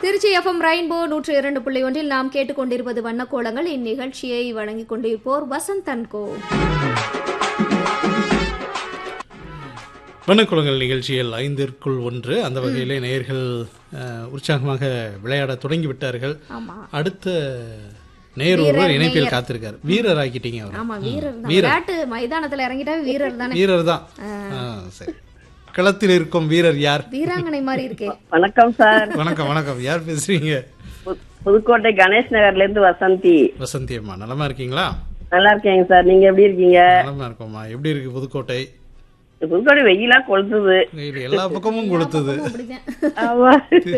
Trichy FM rainbow நூற்று இரண்டு புள்ளி ஒன்றில் நாம் கேட்டுக்கொண்டிருப்பது வண்ணக்கோலங்கள் இந்நிகழ்ச்சியை வழங்கிக் கொண்டிருப்போர் வசந்த் அன்கோ வண்ணக்குளங்கள் நிகழ்ச்சியில் ஐந்திற்குள் ஒன்று அந்த வகையிலே நேயர்கள் அஹ், உற்சாகமாக விளையாட தொடங்கி விட்டார்கள் ஆமா அடுத்த நேர் ஒருவர் இணைப்பில் காத்திருக்கார் வீரர் ஆக்கிட்டீங்க அவர் ஆமா வீரர் தான் விளையாட்டு மைதானத்துல இறங்கிட்டா வீரர் தானே வீரர் தான் ஆ, சரி களத்தில் இருக்கும் வீரர் யார் வீராங்கனை மாதிரி இருக்கே வணக்கம் சார் வணக்கம் வணக்கம் யார் பேசுறீங்க பு- புதுக்கோட்டை கணேஷ் நகர்ல இருந்து வசந்தி வசந்தி அம்மா நலமா இருக்கீங்களா நல்லா இருக்கேங்க சார் நீங்க எப்படி இருக்கீங்க நலமா இருக்கோம்மா எப்படி இருக்கு புதுக்கோட்டை புதுக்கோட்டை வெயிலா கொளுத்துது வெயில் எல்லா பக்கமும் கொளுத்துது அப்படிதான் ஆமா